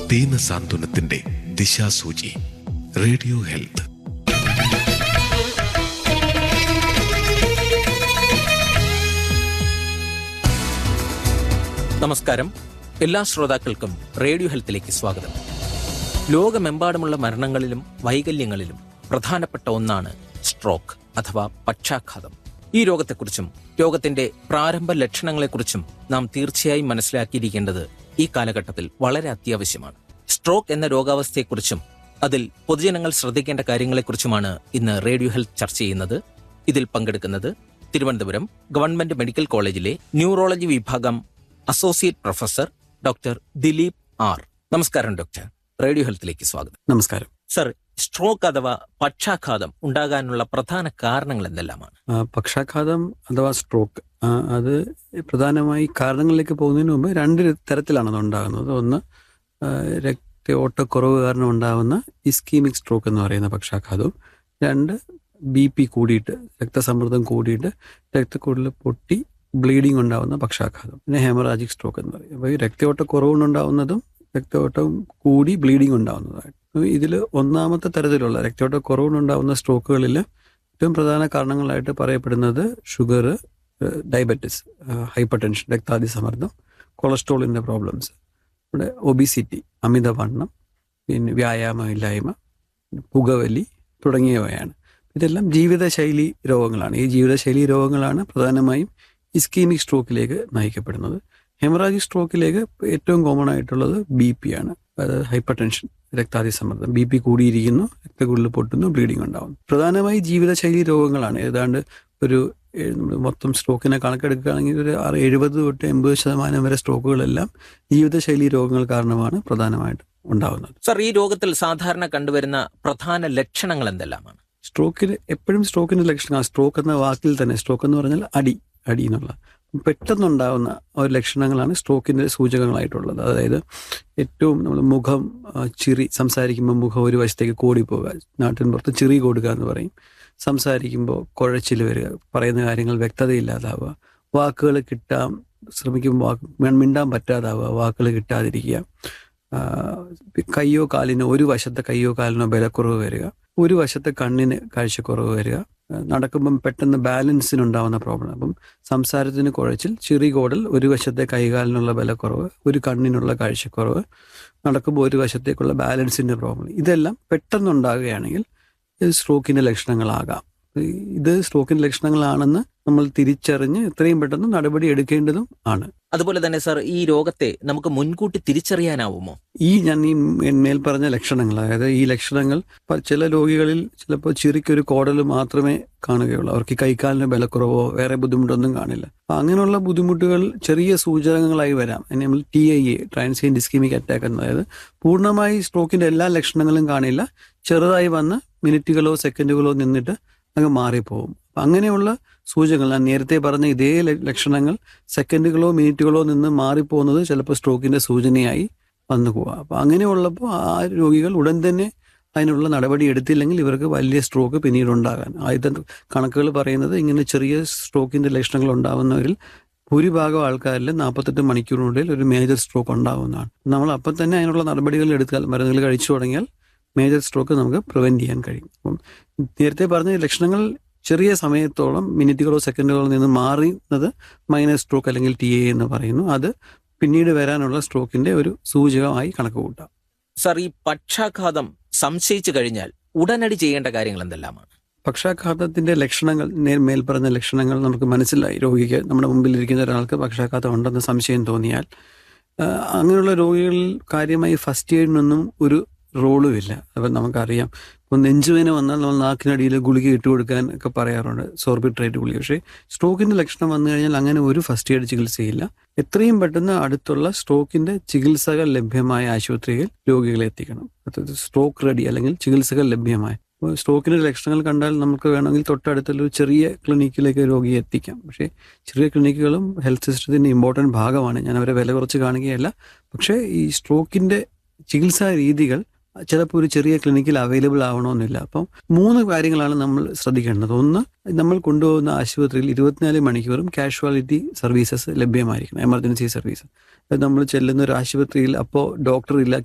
ദീന സാന്ത്വനത്തിന്റെ ദിശാസൂചി radio health നമസ്കാരം എല്ലാ ശ്രോതാക്കൾക്കും റേഡിയോ ഹെൽത്തിലേക്ക് സ്വാഗതം ലോകമെമ്പാടുമുള്ള മരണങ്ങളിലും വൈകല്യങ്ങളിലും പ്രധാനപ്പെട്ട ഒന്നാണ് സ്ട്രോക്ക് അഥവാ പക്ഷാഘാതം ഈ രോഗത്തെക്കുറിച്ചും രോഗത്തിന്റെ പ്രാരംഭ ലക്ഷണങ്ങളെക്കുറിച്ചും നാം തീർച്ചയായും മനസ്സിലാക്കിയിരിക്കേണ്ടത് ഈ കാലഘട്ടത്തിൽ വളരെ അത്യാവശ്യമാണ് സ്ട്രോക്ക് എന്ന രോഗാവസ്ഥയെക്കുറിച്ചും അതിൽ പൊതുജനങ്ങൾ ശ്രദ്ധിക്കേണ്ട കാര്യങ്ങളെക്കുറിച്ചുമാണ് ഇന്ന് റേഡിയോ ഹെൽത്ത് ചർച്ച ചെയ്യുന്നത് ഇതിൽ പങ്കെടുക്കുന്നത് തിരുവനന്തപുരം ഗവൺമെന്റ് മെഡിക്കൽ കോളേജിലെ ന്യൂറോളജി വിഭാഗം associate professor doctor Dileep R നമസ്കാരം ഡോക്ടർ റേഡിയോ ഹെൽത്തിലേക്ക് സ്വാഗതം നമസ്കാരം സർ സ്ട്രോക്ക് അഥവാ പക്ഷാഘാതം ഉണ്ടാകാനുള്ള പ്രധാന കാരണങ്ങൾ എന്തെല്ലാമാണ് ആ, പക്ഷാഘാതം അഥവാ സ്ട്രോക്ക് ആ, അത് പ്രധാനമായി കാരണങ്ങളിലേക്ക് പോകുന്നതിന് മുമ്പ് രണ്ട് തരത്തിലാണ് അത് ഉണ്ടാകുന്നത് ഒന്ന് ആ, രക്തയോട്ടക്കുറവ് കാരണം ഉണ്ടാകുന്ന ഇസ്കീമിക് സ്ട്രോക്ക് എന്ന് പറയുന്ന പക്ഷാഘാതവും രണ്ട് ബി പി കൂടിയിട്ട് രക്തസമ്മർദ്ദം കൂടിയിട്ട് രക്തക്കുഴൽ പൊട്ടി ബ്ലീഡിംഗ് ഉണ്ടാകുന്ന പക്ഷാഘാതം പിന്നെ ഹെമറാജിക് സ്ട്രോക്ക് എന്ന് പറയും അപ്പോൾ ഈ രക്തയോട്ടക്കുറവുണ്ടാവുന്നതും രക്തയോട്ടം കൂടി ബ്ലീഡിംഗ് ഉണ്ടാകുന്നതായിട്ട് ഇതിൽ ഒന്നാമത്തെ തരത്തിലുള്ള രക്തയോട്ടക്കുറവുണ്ടാകുന്ന സ്ട്രോക്കുകളിൽ ഏറ്റവും പ്രധാന കാരണങ്ങളായിട്ട് പറയപ്പെടുന്നത് ഷുഗർ ഡയബറ്റിസ് ഹൈപ്പർ ടെൻഷൻ രക്താതിസമ്മർദ്ദം കൊളസ്ട്രോളിൻ്റെ പ്രോബ്ലംസ് ഇവിടെ ഒബിസിറ്റി അമിതവണ്ണം പിന്നെ വ്യായാമമില്ലായ്മ പുകവലി തുടങ്ങിയവയാണ് ഇതെല്ലാം ജീവിതശൈലി രോഗങ്ങളാണ് ഈ ജീവിതശൈലി രോഗങ്ങളാണ് പ്രധാനമായും ഇസ്കീമിക് സ്ട്രോക്കിലേക്ക് നയിക്കപ്പെടുന്നത് ഹെമറാജിക് സ്ട്രോക്കിലേക്ക് ഏറ്റവും കോമൺ ആയിട്ടുള്ളത് ബി പി ആണ് അതായത് ഹൈപ്പർ ടെൻഷൻ രക്താതിസമ്മർദ്ദം ബി പി കൂടിയിരിക്കുന്നു രക്തക്കുഴൽ പൊട്ടുന്നു ബ്ലീഡിംഗ് ഉണ്ടാകുന്നു പ്രധാനമായി ജീവിതശൈലി രോഗങ്ങളാണ് ഏതാണ്ട് ഒരു ഏഴ് നമ്മള് മൊത്തം സ്ട്രോക്കിനെ കണക്കെടുക്കുകയാണെങ്കിൽ ഒരു ആറ് എഴുപത് തൊട്ട് എൺപത് ശതമാനം വരെ സ്ട്രോക്കുകളെല്ലാം ജീവിതശൈലി രോഗങ്ങൾ കാരണമാണ് പ്രധാനമായിട്ടും ഉണ്ടാകുന്നത് സർ ഈ രോഗത്തിൽ സാധാരണ കണ്ടുവരുന്ന പ്രധാന ലക്ഷണങ്ങൾ എന്തെല്ലാമാണ് സ്ട്രോക്കിന് എപ്പോഴും സ്ട്രോക്കിന്റെ ലക്ഷണം സ്ട്രോക്ക് എന്ന വാക്കിൽ തന്നെ സ്ട്രോക്ക് എന്ന് പറഞ്ഞാൽ അടി അടി എന്നുള്ള പെട്ടെന്നുണ്ടാകുന്ന ഒരു ലക്ഷണങ്ങളാണ് സ്ട്രോക്കിന്റെ സൂചകങ്ങളായിട്ടുള്ളത് അതായത് ഏറ്റവും നമ്മൾ മുഖം ആ, ചിറി സംസാരിക്കുമ്പോൾ മുഖം ഒരു വശത്തേക്ക് കോടിപ്പോവുക നാട്ടിൻ പുറത്ത് ചിറി കൊടുക്കുക എന്ന് പറയും സംസാരിക്കുമ്പോൾ കുഴച്ചിൽ വരിക പറയുന്ന കാര്യങ്ങൾ വ്യക്തതയില്ലാതാവുക വാക്കുകൾ കിട്ടാൻ ശ്രമിക്കുമ്പോൾ വാക്ക് മിണ്ടാൻ പറ്റാതാവുക വാക്കുകൾ കിട്ടാതിരിക്കുക ആ, കയ്യോ കാലിനോ ഒരു വശത്തെ കയ്യോ കാലിനോ ബലക്കുറവ് വരിക ഒരു വശത്തെ കണ്ണിന് കാഴ്ചക്കുറവ് വരിക ആ, നടക്കുമ്പം പെട്ടെന്ന് ബാലൻസിനുണ്ടാവുന്ന പ്രോബ്ലം അപ്പം സംസാരത്തിന് കുഴച്ചിൽ ചിറി കോടൽ ഒരു വശത്തെ കൈകാലിനുള്ള ബലക്കുറവ് ഒരു കണ്ണിനുള്ള കാഴ്ചക്കുറവ് നടക്കുമ്പോൾ ഒരു വശത്തേക്കുള്ള ബാലൻസിന്റെ പ്രോബ്ലം ഇതെല്ലാം പെട്ടെന്നുണ്ടാകുകയാണെങ്കിൽ ഇത് സ്ട്രോക്കിന്റെ ലക്ഷണങ്ങളാകാം ഇത് സ്ട്രോക്കിന്റെ ലക്ഷണങ്ങളാണെന്ന് നമ്മൾ തിരിച്ചറിഞ്ഞ് എത്രയും പെട്ടെന്ന് നടപടി എടുക്കേണ്ടതും ആണ് അതുപോലെ തന്നെ സർ ഈ രോഗത്തെ നമുക്ക് മുൻകൂട്ടി തിരിച്ചറിയാനാവുമോ ഈ ഞാൻ ഈ മേൽ പറഞ്ഞ ലക്ഷണങ്ങൾ അതായത് ഈ ലക്ഷണങ്ങൾ പ- ചില രോഗികളിൽ ചിലപ്പോൾ ചിറിക്കൊരു കോടൽ മാത്രമേ കാണുകയുള്ളൂ അവർക്ക് ഈ കൈക്കാലിന് ബലക്കുറവോ വേറെ ബുദ്ധിമുട്ടൊന്നും കാണില്ല അപ്പൊ അങ്ങനെയുള്ള ബുദ്ധിമുട്ടുകൾ ചെറിയ സൂചകങ്ങളായി വരാം അതിനെ നമ്മൾ T I A transient ischemic attack എന്ന് അതായത് പൂർണ്ണമായി സ്ട്രോക്കിന്റെ എല്ലാ ലക്ഷണങ്ങളും കാണില്ല ചെറുതായി വന്ന് മിനിറ്റുകളോ സെക്കൻഡുകളോ നിന്നിട്ട് അങ്ങ് മാറിപ്പോകും അപ്പൊ അങ്ങനെയുള്ള സൂചകങ്ങൾ ഞാൻ നേരത്തെ പറഞ്ഞ ഇതേ ല- ലക്ഷണങ്ങൾ സെക്കൻഡുകളോ മിനിറ്റുകളോ നിന്ന് മാറിപ്പോകുന്നത് ചിലപ്പോൾ സ്ട്രോക്കിന്റെ സൂചനയായി വന്നു പോവാം അപ്പൊ അങ്ങനെയുള്ളപ്പോൾ ആ രോഗികൾ ഉടൻ തന്നെ അതിനുള്ള നടപടി എടുത്തില്ലെങ്കിൽ ഇവർക്ക് വലിയ സ്ട്രോക്ക് പിന്നീട് ഉണ്ടാകാൻ ആദ്യത്തെ കണക്കുകൾ പറയുന്നത് ഇങ്ങനെ ചെറിയ സ്ട്രോക്കിന്റെ ലക്ഷണങ്ങൾ ഉണ്ടാവുന്നവരിൽ ഭൂരിഭാഗം ആൾക്കാരിൽ നാൽപ്പത്തെട്ട് മണിക്കൂറിനുള്ളിൽ ഒരു മേജർ സ്ട്രോക്ക് ഉണ്ടാവുന്നതാണ് നമ്മൾ അപ്പം തന്നെ അതിനുള്ള നടപടികൾ എടുത്താൽ മരുന്നുകൾ കഴിച്ചു തുടങ്ങിയാൽ മേജർ സ്ട്രോക്ക് നമുക്ക് പ്രിവെന്റ് ചെയ്യാൻ കഴിയും അപ്പം നേരത്തെ പറഞ്ഞ ഈ ലക്ഷണങ്ങൾ ചെറിയ സമയത്തോളം മിനിറ്റുകളോ സെക്കൻഡുകളോ നിന്ന് മാറുന്നത് മൈനർ സ്ട്രോക്ക് അല്ലെങ്കിൽ ടി എ എന്ന് പറയുന്നു അത് പിന്നീട് വരാനുള്ള സ്ട്രോക്കിന്റെ ഒരു സൂചകമായി കണക്ക് കൂട്ടാം സർ ഈ പക്ഷാഘാതം സംശയിച്ചു കഴിഞ്ഞാൽ ഉടനടി ചെയ്യേണ്ട കാര്യങ്ങൾ എന്തെല്ലാമാണ് പക്ഷാഘാതത്തിന്റെ ലക്ഷണങ്ങൾ നേർ മേൽ പറഞ്ഞ ലക്ഷണങ്ങൾ നമുക്ക് മനസ്സിലായി രോഗിക്ക് നമ്മുടെ മുമ്പിൽ ഇരിക്കുന്ന ഒരാൾക്ക് പക്ഷാഘാതം ഉണ്ടെന്ന് സംശയം തോന്നിയാൽ ആ, അങ്ങനെയുള്ള രോഗികളിൽ കാര്യമായി ഫസ്റ്റ് എയ്ഡിനൊന്നും ഒരു റോളും ഇല്ല അപ്പം നമുക്കറിയാം ഇപ്പോൾ നെഞ്ചുവേന വന്നാൽ നമ്മൾ നാക്കിനടിയിൽ ഗുളിക ഇട്ട് കൊടുക്കാൻ ഒക്കെ പറയാറുണ്ട് സോർബിട്രേറ്റ് ഗുളിക പക്ഷേ സ്ട്രോക്കിന്റെ ലക്ഷണം വന്നു കഴിഞ്ഞാൽ അങ്ങനെ ഒരു ഫസ്റ്റ് എയ്ഡ് ചികിത്സയില്ല എത്രയും പെട്ടെന്ന് അടുത്തുള്ള സ്ട്രോക്കിന്റെ ചികിത്സകൾ ലഭ്യമായ ആശുപത്രിയിൽ രോഗികളെ എത്തിക്കണം അതായത് സ്ട്രോക്ക് റെഡി അല്ലെങ്കിൽ ചികിത്സകൾ ലഭ്യമായ ഇപ്പോൾ സ്ട്രോക്കിന്റെ ലക്ഷണങ്ങൾ കണ്ടാൽ നമുക്ക് വേണമെങ്കിൽ തൊട്ടടുത്തുള്ള ഒരു ചെറിയ ക്ലിനിക്കിലേക്ക് രോഗിയെ എത്തിക്കാം പക്ഷേ ചെറിയ ക്ലിനിക്കുകളും ഹെൽത്ത് സിസ്റ്റത്തിന്റെ ഇമ്പോർട്ടൻറ്റ് ഭാഗമാണ് ഞാൻ അവരെ വില കുറച്ച് കാണുകയല്ല പക്ഷേ ഈ സ്ട്രോക്കിന്റെ ചികിത്സാ രീതികൾ ചിലപ്പോൾ ഒരു ചെറിയ ക്ലിനിക്കിൽ അവൈലബിൾ ആവണമെന്നില്ല അപ്പം മൂന്ന് കാര്യങ്ങളാണ് നമ്മൾ ശ്രദ്ധിക്കേണ്ടത് ഒന്ന് നമ്മൾ കൊണ്ടുപോകുന്ന ആശുപത്രിയിൽ ഇരുപത്തിനാല് മണിക്കൂറും കാഷ്വാലിറ്റി സർവീസസ് ലഭ്യമായിരിക്കണം എമർജൻസി സർവീസ് അത് നമ്മൾ ചെല്ലുന്ന ഒരു ആശുപത്രിയിൽ അപ്പോൾ ഡോക്ടർ ഇല്ല